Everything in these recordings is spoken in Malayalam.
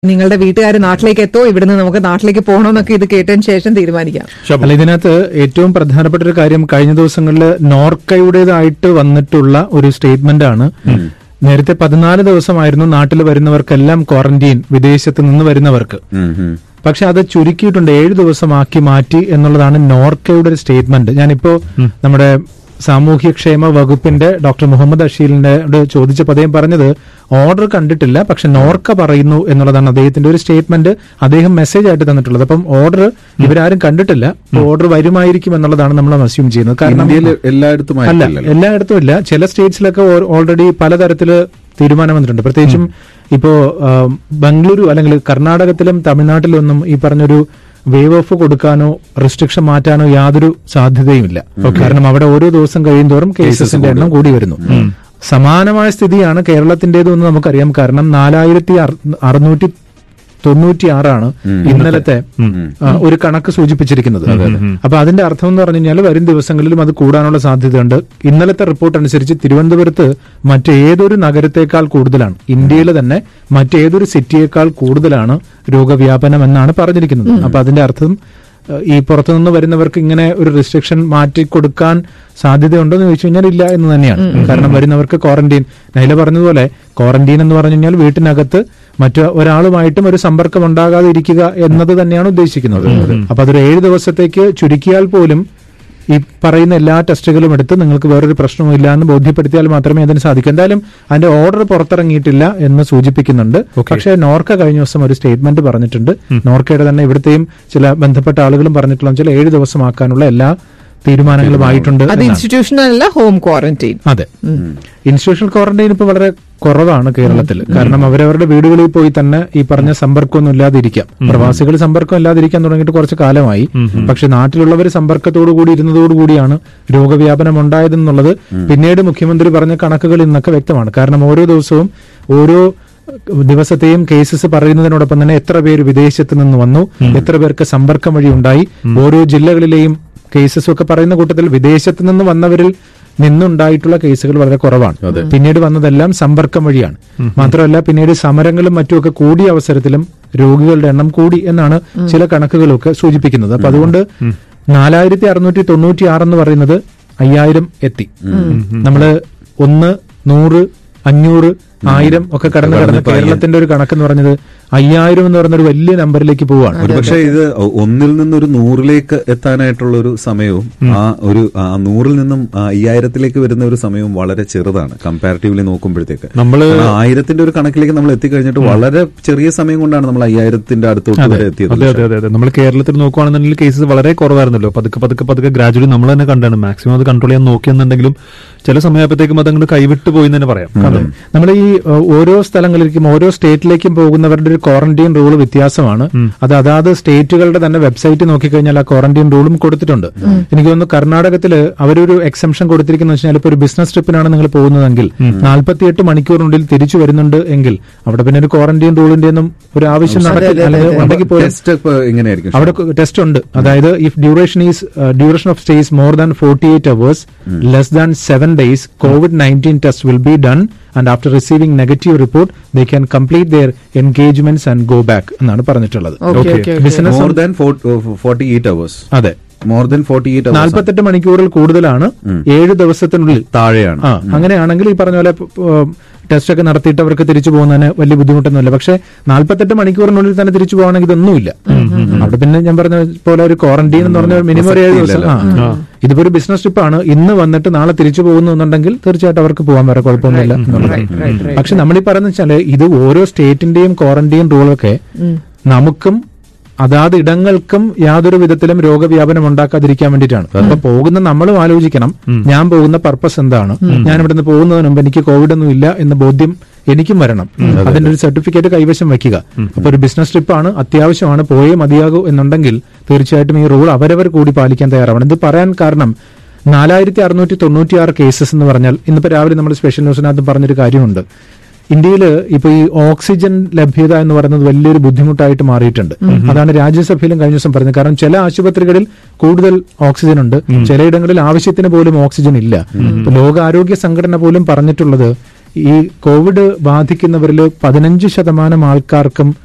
നിങ്ങളുടെ വീട്ടുകാർ നാട്ടിലേക്ക് എത്തോ ഇവിടുന്ന് നമുക്ക് നാട്ടിലേക്ക് പോകണമെന്നൊക്കെ ഇത് കേട്ടതിന് ശേഷം തീരുമാനിക്കാം അല്ല ഇതിനകത്ത് ഏറ്റവും പ്രധാനപ്പെട്ട ഒരു കാര്യം കഴിഞ്ഞ ദിവസങ്ങളിൽ നോർക്കയുടേതായിട്ട് വന്നിട്ടുള്ള ഒരു സ്റ്റേറ്റ്മെന്റ് ആണ് നേരത്തെ പതിനാല് ദിവസമായിരുന്നു നാട്ടിൽ വരുന്നവർക്കെല്ലാം ക്വാറന്റീൻ വിദേശത്ത് നിന്ന് വരുന്നവർക്ക് ഉം, ഉം. പക്ഷെ അത് ചുരുക്കിയിട്ടുണ്ട് ഏഴ് ദിവസമാക്കി മാറ്റി എന്നുള്ളതാണ് നോർക്കയുടെ ഒരു സ്റ്റേറ്റ്മെന്റ് ഞാനിപ്പോ നമ്മുടെ സാമൂഹ്യക്ഷേമ വകുപ്പിന്റെ ഡോക്ടർ മുഹമ്മദ് അഷീലിന്റെ ചോദിച്ചപ്പോൾ അദ്ദേഹം പറഞ്ഞത് ഓർഡർ കണ്ടിട്ടില്ല പക്ഷെ നോർക്ക പറയുന്നു എന്നുള്ളതാണ് അദ്ദേഹത്തിന്റെ ഒരു സ്റ്റേറ്റ്മെന്റ് അദ്ദേഹം മെസ്സേജ് ആയിട്ട് തന്നിട്ടുള്ളത് അപ്പം ഓർഡർ ഇവരാരും കണ്ടിട്ടില്ല ഓർഡർ വരുമായിരിക്കും എന്നുള്ളതാണ് നമ്മൾ അസ്യൂം ചെയ്യുന്നത് കാരണം ഇന്ത്യയിൽ എല്ലായിടത്തും അല്ല ആയിട്ടില്ലല്ലോ. എല്ലായിടത്തും ഇല്ല ചില സ്റ്റേറ്റ്സിലൊക്കെ ഓൾറെഡി പലതരത്തില് തീരുമാനം വന്നിട്ടുണ്ട് പ്രത്യേകിച്ചും ഇപ്പോ ആ, ബംഗളൂരു അല്ലെങ്കിൽ കർണാടകത്തിലും തമിഴ്നാട്ടിലും ഒന്നും ഈ പറഞ്ഞൊരു വേവ് ഓഫ് കൊടുക്കാനോ റെസ്ട്രിക്ഷൻ മാറ്റാനോ യാതൊരു സാധ്യതയുമില്ല കാരണം അവിടെ ഓരോ ദിവസം കഴിയുന്തോറും കേസസിന്റെ എണ്ണം കൂടി വരുന്നു സമാനമായ സ്ഥിതിയാണ് കേരളത്തിന്റേതെന്ന് നമുക്കറിയാം കാരണം നാലായിരത്തി അറുന്നൂറ്റി തൊണ്ണൂറ്റി ആറാണ് ഇന്നലത്തെ ആ, ഒരു കണക്ക് സൂചിപ്പിച്ചിരിക്കുന്നത് അപ്പൊ അതിന്റെ അർത്ഥം എന്ന് പറഞ്ഞു കഴിഞ്ഞാൽ വരും ദിവസങ്ങളിലും അത് കൂടാനുള്ള സാധ്യതയുണ്ട് ഇന്നലത്തെ റിപ്പോർട്ട് അനുസരിച്ച് തിരുവനന്തപുരത്ത് മറ്റേതൊരു നഗരത്തേക്കാൾ കൂടുതലാണ് ഇന്ത്യയിൽ തന്നെ മറ്റേതൊരു സിറ്റിയേക്കാൾ കൂടുതലാണ് രോഗവ്യാപനം എന്നാണ് പറഞ്ഞിരിക്കുന്നത് അപ്പൊ അതിന്റെ അർത്ഥം ഏഹ്, ഈ പുറത്തുനിന്ന് വരുന്നവർക്ക് ഇങ്ങനെ ഒരു റെസ്ട്രിക്ഷൻ മാറ്റി കൊടുക്കാൻ സാധ്യതയുണ്ടോ എന്ന് ചോദിച്ചു കഴിഞ്ഞാൽ ഇല്ല എന്ന് തന്നെയാണ് കാരണം വരുന്നവർക്ക് ക്വാറന്റീൻ നൈല പറഞ്ഞതുപോലെ ക്വാറന്റീൻ എന്ന് പറഞ്ഞു കഴിഞ്ഞാൽ വീട്ടിനകത്ത് മറ്റു ഒരാളുമായിട്ടും ഒരു സമ്പർക്കം ഉണ്ടാകാതെ ഇരിക്കുക എന്നത് തന്നെയാണ് ഉദ്ദേശിക്കുന്നത് അപ്പൊ അതൊരു ഏഴ് ദിവസത്തേക്ക് ചുരുക്കിയാൽ പോലും ഈ പറയുന്ന എല്ലാ ടെസ്റ്റുകളും എടുത്ത് നിങ്ങൾക്ക് വേറൊരു പ്രശ്നവും ഇല്ല എന്ന് ബോധ്യപ്പെടുത്തിയാൽ മാത്രമേ അതിന് സാധിക്കൂ എന്തായാലും അതിന്റെ ഓർഡർ പുറത്തിറങ്ങിയിട്ടില്ല എന്ന് സൂചിപ്പിക്കുന്നുണ്ട് പക്ഷേ നോർക്ക കഴിഞ്ഞ ദിവസം ഒരു സ്റ്റേറ്റ്മെന്റ് പറഞ്ഞിട്ടുണ്ട് നോർക്കയുടെ തന്നെ ഇവിടുത്തെയും ചില ബന്ധപ്പെട്ട ആളുകളും പറഞ്ഞിട്ടുള്ള ചില ഏഴ് ദിവസമാക്കാനുള്ള എല്ലാ തീരുമാനങ്ങളുമായിട്ടുണ്ട് അത് എന്നാണ്. ഇൻസ്റ്റിറ്റ്യൂഷണൽ അല്ല ഹോം ക്വാറന്റൈൻ അതെ ഇൻസ്റ്റിറ്റ്യൂഷണൽ ക്വാറന്റൈൻ ഇപ്പൊ വളരെ കുറവാണ് കേരളത്തിൽ കാരണം അവരവരുടെ വീടുകളിൽ പോയി തന്നെ ഈ പറഞ്ഞ സമ്പർക്കമൊന്നും ഇല്ലാതിരിക്കാം പ്രവാസികൾ സമ്പർക്കം ഇല്ലാതിരിക്കാൻ തുടങ്ങിയിട്ട് കുറച്ച് കാലമായി പക്ഷെ നാട്ടിലുള്ളവർ സമ്പർക്കത്തോടു കൂടി ഇരുന്നതോടുകൂടിയാണ് രോഗവ്യാപനം ഉണ്ടായതെന്നുള്ളത് പിന്നീട് മുഖ്യമന്ത്രി പറഞ്ഞ കണക്കുകളിൽ നിന്നൊക്കെ വ്യക്തമാണ് കാരണം ഓരോ ദിവസവും ഓരോ ദിവസത്തെയും കേസസ് പറയുന്നതിനോടൊപ്പം തന്നെ എത്ര പേര് വിദേശത്ത് നിന്ന് വന്നു എത്ര പേർക്ക് സമ്പർക്കം വഴി ഉണ്ടായി ഓരോ ജില്ലകളിലെയും കേസസ് ഒക്കെ പറയുന്ന കൂട്ടത്തിൽ വിദേശത്ത് നിന്ന് വന്നവരിൽ നിന്നുണ്ടായിട്ടുള്ള കേസുകൾ വളരെ കുറവാണ് പിന്നീട് വന്നതെല്ലാം സമ്പർക്കം വഴിയാണ് മാത്രമല്ല പിന്നീട് സമരങ്ങളും മറ്റുമൊക്കെ കൂടിയ അവസരത്തിലും രോഗികളുടെ എണ്ണം കൂടി എന്നാണ് ചില കണക്കുകളൊക്കെ സൂചിപ്പിക്കുന്നത് അപ്പൊ അതുകൊണ്ട് നാലായിരത്തി അറുന്നൂറ്റി തൊണ്ണൂറ്റി ആറ് എന്ന് പറയുന്നത് അയ്യായിരം എത്തി നമ്മള് ഒന്ന് നൂറ് അഞ്ഞൂറ് ആയിരം ഒക്കെ കടന്നു കടന്ന് കേരളത്തിന്റെ ഒരു കണക്കെന്ന് പറഞ്ഞത് അയ്യായിരം എന്ന് പറയുന്ന ഒരു വലിയ നമ്പറിലേക്ക് പോവാണ് ഒരുപക്ഷെ ഇത് ഒന്നിൽ നിന്ന് ഒരു നൂറിലേക്ക് എത്താനായിട്ടുള്ള ഒരു സമയവും ആ ഒരു ആ നൂറിൽ നിന്നും ആ അയ്യായിരത്തിലേക്ക് വരുന്ന ഒരു സമയവും വളരെ ചെറുതാണ് കമ്പാരിറ്റീവ്ലി നോക്കുമ്പോഴത്തേക്ക് നമ്മള് കാരണം ആയിരത്തിന്റെ ഒരു കണക്കിലേക്ക് നമ്മൾ എത്തിക്കഴിഞ്ഞിട്ട് വളരെ ചെറിയ സമയം കൊണ്ടാണ് നമ്മൾ അയ്യായിരത്തിന്റെ അടുത്തോട്ട് വരെ എത്തിയത് അതെ അതെ അതെ അതെ നമ്മൾ കേരളത്തിൽ നോക്കുവാണെന്നുണ്ടെങ്കിൽ കേസസ് വളരെ കുറവായിരുന്നല്ലോ പതുക്കെ പതുക്കെ പതുക്കെ ഗ്രാജുവലി നമ്മൾ തന്നെ കണ്ടാണ് മാക്സിമം അത് കൺട്രോൾ ചെയ്യാൻ നോക്കിയെന്നുണ്ടെങ്കിലും ചില സമയപ്പോഴത്തേക്കും അത് അങ്ങോട്ട് കൈവിട്ട് പോയി എന്ന് തന്നെ പറയാം കാരണം നമ്മൾ ഈ ഏഹ്, ഓരോ സ്ഥലങ്ങളിലേക്കും ഓരോ സ്റ്റേറ്റിലേക്കും പോകുന്നവരുടെ ഒരു ക്വാറന്റൈൻ റൂൾ വ്യത്യാസമാണ് അത് അതാത് സ്റ്റേറ്റുകളുടെ തന്നെ വെബ്സൈറ്റ് നോക്കിക്കഴിഞ്ഞാൽ ആ ക്വാറന്റൈൻ റൂളും കൊടുത്തിട്ടുണ്ട് എനിക്ക് തോന്നുന്നു കർണാടകത്തിൽ അവരൊരു എക്സംഷൻ കൊടുത്തിരിക്കുന്ന വെച്ചാൽ ഇപ്പൊ ഒരു ബിസിനസ് ട്രിപ്പിനാണ് നിങ്ങൾ പോകുന്നതെങ്കിൽ നാൽപ്പത്തിയെട്ട് മണിക്കൂറിനുള്ളിൽ തിരിച്ചു വരുന്നുണ്ട് എങ്കിൽ അവിടെ പിന്നെ ഒരു ക്വാറന്റൈൻ റൂളിന്റെ ഒന്നും ഒരു ആവശ്യം നടക്കില്ല അല്ലെങ്കിൽ ഉണ്ടെങ്കിൽ പോലും ടെസ്റ്റ് ഇപ്പൊ എങ്ങനെയായിരിക്കും അവിടെ ടെസ്റ്റ് ഉണ്ട് അതായത് if duration is duration of stays more than forty eight hours less than seven days Covid nineteen test will be done and after receiving negative report they can complete their engagements and go back എന്നാണ് പറഞ്ഞിട്ടുള്ളത് okay okay business more than forty eight hours അതെ more than forty eight hours നാൽപ്പത്തെട്ട് മണിക്കൂറിൽ കൂടുതലാണ് ഏഴ് ദിവസത്തിനുള്ളിൽ താഴെയാണ് ആ അങ്ങനെയാണെങ്കിൽ ഈ പറഞ്ഞ പോലെ ടെസ്റ്റ് ഒക്കെ നടത്തിയിട്ട് അവർക്ക് തിരിച്ചു പോകുന്നതിന് വലിയ ബുദ്ധിമുട്ടൊന്നുമില്ല പക്ഷെ നാൽപ്പത്തെട്ട് മണിക്കൂറിനുള്ളിൽ തന്നെ തിരിച്ചു പോകണമെങ്കിൽ ഇതൊന്നുമില്ല അവിടെ പിന്നെ ഞാൻ പറഞ്ഞ പോലെ ഒരു ക്വാറന്റൈൻ എന്ന് പറഞ്ഞ മിനിമം ഒരു ഏഴ് ദിവസം ആ ഇതിപ്പോ ഒരു ബിസിനസ് ട്രിപ്പാണ് ഇന്ന് വന്നിട്ട് നാളെ തിരിച്ചു പോകുന്നു എന്നുണ്ടെങ്കിൽ തീർച്ചയായിട്ടും അവർക്ക് പോകാൻ വേറെ കുഴപ്പമൊന്നുമില്ല എന്നുള്ളതാണ് പക്ഷെ നമ്മൾ ഈ പറയുന്നത് വെച്ചാല് ഇത് ഓരോ സ്റ്റേറ്റിന്റെയും ക്വാറന്റൈൻ റൂളൊക്കെ നമുക്കും അതാത് ഇടങ്ങൾക്കും യാതൊരു വിധത്തിലും രോഗവ്യാപനം ഉണ്ടാക്കാതിരിക്കാൻ വേണ്ടിയിട്ടാണ് അപ്പൊ പോകുന്ന നമ്മളും ആലോചിക്കണം ഞാൻ പോകുന്ന പർപ്പസ് എന്താണ് ഞാൻ ഇവിടെ നിന്ന് പോകുന്നതിന് മുമ്പ് എനിക്ക് കോവിഡ് ഒന്നും ഇല്ല എന്ന ബോധ്യം എനിക്കും വരണം അതിന്റെ ഒരു സർട്ടിഫിക്കറ്റ് കൈവശം വെക്കുക അപ്പൊ ഒരു ബിസിനസ് ട്രിപ്പാണ് അത്യാവശ്യമാണ് പോയേ മതിയാകൂ എന്നുണ്ടെങ്കിൽ തീർച്ചയായിട്ടും ഈ റൂൾ അവരവർ കൂടി പാലിക്കാൻ തയ്യാറാവണം ഇത് പറയാൻ കാരണം നാലായിരത്തി അറുന്നൂറ്റി തൊണ്ണൂറ്റി ആറ് കേസസ് എന്ന് പറഞ്ഞാൽ ഇന്നിപ്പോ രാവിലെ നമ്മൾ സ്പെഷ്യൽ ന്യൂസിനകത്ത് പറഞ്ഞൊരു കാര്യമുണ്ട് ഇന്ത്യയിൽ ഇപ്പൊ ഈ ഓക്സിജൻ ലഭ്യത എന്ന് പറയുന്നത് വലിയൊരു ബുദ്ധിമുട്ടായിട്ട് മാറിയിട്ടുണ്ട് അതാണ് രാജ്യസഭയിലും കഴിഞ്ഞ ദിവസം പറഞ്ഞത് കാരണം ചില ആശുപത്രികളിൽ കൂടുതൽ ഓക്സിജൻ ഉണ്ട് ചിലയിടങ്ങളിൽ ആവശ്യത്തിന് പോലും ഓക്സിജൻ ഇല്ല ഇപ്പൊ ലോകാരോഗ്യ സംഘടന പോലും പറഞ്ഞിട്ടുള്ളത് ഈ കോവിഡ് ബാധിക്കുന്നവരിൽ പതിനഞ്ച് ശതമാനം ആൾക്കാർക്കും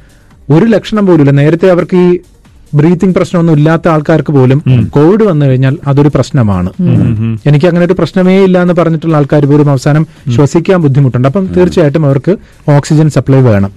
ഒരു ലക്ഷണം പോലുമില്ല നേരത്തെ അവർക്ക് ഈ ബ്രീത്തിങ് പ്രശ്നമൊന്നും ഇല്ലാത്ത ആൾക്കാർക്ക് പോലും കോവിഡ് വന്നു കഴിഞ്ഞാൽ അതൊരു പ്രശ്നമാണ് എനിക്ക് അങ്ങനെ ഒരു പ്രശ്നമേ ഇല്ല എന്ന് പറഞ്ഞിട്ടുള്ള ആൾക്കാർ പോലും അവസാനം ശ്വസിക്കാൻ ബുദ്ധിമുട്ടുണ്ട് അപ്പം തീർച്ചയായിട്ടും അവർക്ക് ഓക്സിജൻ സപ്ലൈ വേണം